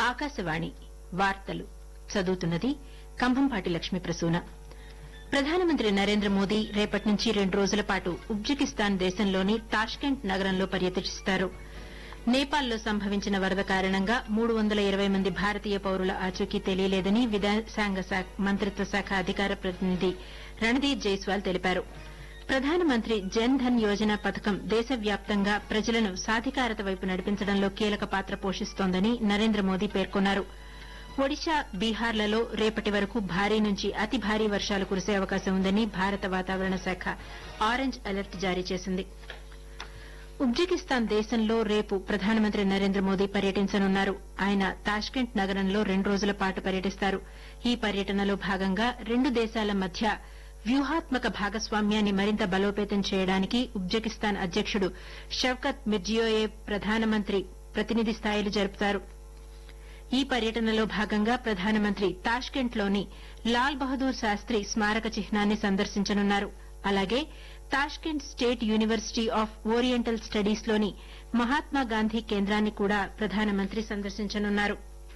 ఆకాశవాణి వార్తలు చదువుతున్నది కంభంపాటి లక్ష్మీ ప్రసూన ప్రధానమంత్రి నరేంద్ర మోదీ రేపటి నుంచి రెండు రోజుల పాటు ఉజ్బెకిస్తాన్ దేశంలోని తాష్కెంట్ నగరంలో పర్యటిస్తారు నేపాల్లో సంభవించిన వరద కారణంగా మూడు వందల ఇరవై మంది భారతీయ పౌరుల ఆచూకీ తెలియలేదని విదేశాంగ మంత్రిత్వ శాఖ అధికార ప్రతినిధి రణదీప్ జైస్వాల్ తెలిపారు ప్రధానమంత్రి జన్ ధన్ యోజన పథకం దేశవ్యాప్తంగా ప్రజలను సాధికారత వైపు నడిపించడంలో కీలక పాత్ర పోషిస్తోందని నరేంద్ర మోదీ పేర్కొన్నారు ఒడిశా బీహార్లలో రేపటి వరకు భారీ నుంచి అతి భారీ వర్షాలు కురిసే అవకాశం ఉందని భారత వాతావరణ శాఖ ఆరెంజ్ అలర్ట్ జారీ చేసింది ఉజ్బెకిస్తాన్ దేశంలో రేపు ప్రధానమంత్రి నరేంద్ర మోదీ పర్యటించనున్నారు ఆయన తాష్కెంట్ నగరంలో రెండు రోజుల పాటు పర్యటిస్తారు ఈ పర్యటనలో భాగంగా రెండు దేశాల మధ్య వ్యూహాత్మక భాగస్వామ్యాన్ని మరింత బలోపేతం చేయడానికి ఉజ్బెకిస్తాన్ అధ్యకుడు షవ్కత్ మిర్జియోయేవ్ ప్రధానమంత్రి ప్రతినిధి స్థాయిలు జరుపుతారు ఈ పర్యటనలో భాగంగా ప్రధానమంత్రి తాష్కెంట్లోని లాల్ బహదూర్ శాస్త్రి స్మారక చిహ్నాన్ని సందర్శించనున్నారు అలాగే Tashkent State University of Oriental స్టడీస్లోని మహాత్మాగాంధీ కేంద్రాన్ని కూడా ప్రధానమంత్రి సందర్శించనున్నారు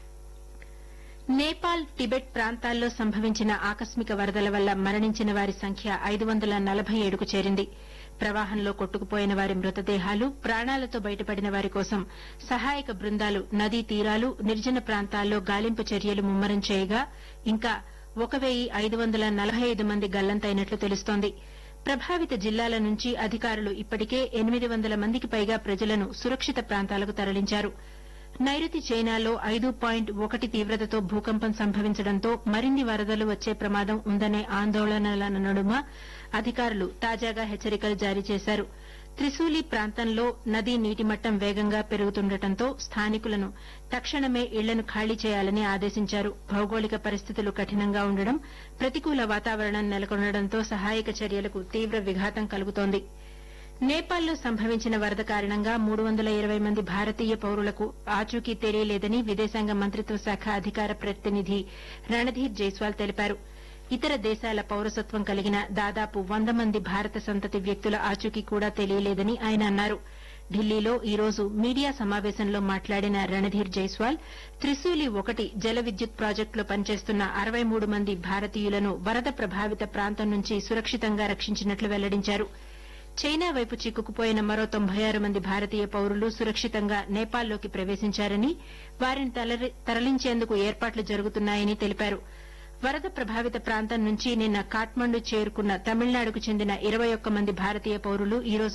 నేపాల్ టిబెట్ ప్రాంతాల్లో సంభవించిన ఆకస్మిక వరదల వల్ల మరణించిన వారి సంఖ్య ఐదు వందల నలభై ఏడుకు చేరింది ప్రవాహంలో కొట్టుకుపోయిన వారి మృతదేహాలు ప్రాణాలతో బయటపడిన వారి కోసం సహాయక బృందాలు నదీ తీరాలు నిర్జన ప్రాంతాల్లో గాలింపు చర్యలు ముమ్మరం చేయగా ఇంకా ఒక వెయ్యి ఐదు వందల నలభై ఐదు మంది గల్లంతైనట్లు తెలుస్తోంది ప్రభావిత జిల్లాల నుంచి అధికారులు ఇప్పటికే ఎనిమిది వందల మందికి పైగా ప్రజలను సురక్షిత ప్రాంతాలకు తరలించారు నైరుతి చైనాలో ఐదు పాయింట్ ఒకటి తీవ్రతతో భూకంపం సంభవించడంతో మరిన్ని వరదలు వచ్చే ప్రమాదం ఉందనే ఆందోళనల నడుమ అధికారులు తాజాగా హెచ్చరికలు జారీ చేశారు త్రిశూలి ప్రాంతంలో నదీ నీటిమట్టం వేగంగా పెరుగుతుండటంతో స్థానికులను తక్షణమే ఇళ్లను ఖాళీ చేయాలని ఆదేశించారు భౌగోళిక పరిస్థితులు కఠినంగా ఉండడం ప్రతికూల వాతావరణం నెలకొనడంతో సహాయక చర్యలకు తీవ్ర విఘాతం కలుగుతోంది నేపాల్లో సంభవించిన వరద కారణంగా మూడు వందల ఇరవై మంది భారతీయ పౌరులకు ఆచూకీ తెలియలేదని విదేశాంగ మంత్రిత్వ శాఖ అధికార ప్రతినిధి రణధీర్ జైస్వాల్ తెలిపారు ఇతర దేశాల పౌరసత్వం కలిగిన దాదాపు వంద మంది భారత సంతతి వ్యక్తుల ఆచూకీ కూడా తెలియలేదని ఆయన అన్నారు ఢిల్లీలో ఈ రోజు మీడియా సమావేశంలో మాట్లాడిన రణధీర్ జైస్వాల్ త్రిశూలి ఒకటి జల విద్యుత్ ప్రాజెక్టులో పనిచేస్తున్న అరవై మూడు మంది భారతీయులను వరద ప్రభావిత ప్రాంతం నుంచి సురక్షితంగా రక్షించినట్లు వెల్లడించారు చైనా వైపు చిక్కుకుపోయిన మరో తొంభై ఆరు మంది భారతీయ పౌరులు సురక్షితంగా నేపాల్లోకి ప్రవేశించారని వారిని తరలించేందుకు ఏర్పాట్లు జరుగుతున్నాయని తెలిపారు వరద ప్రభావిత ప్రాంతం నుంచి నిన్న కాఠ్మండు చేరుకున్న తమిళనాడుకు చెందిన ఇరవై ఒక్క మంది భారతీయ పౌరులు ఈ రోజు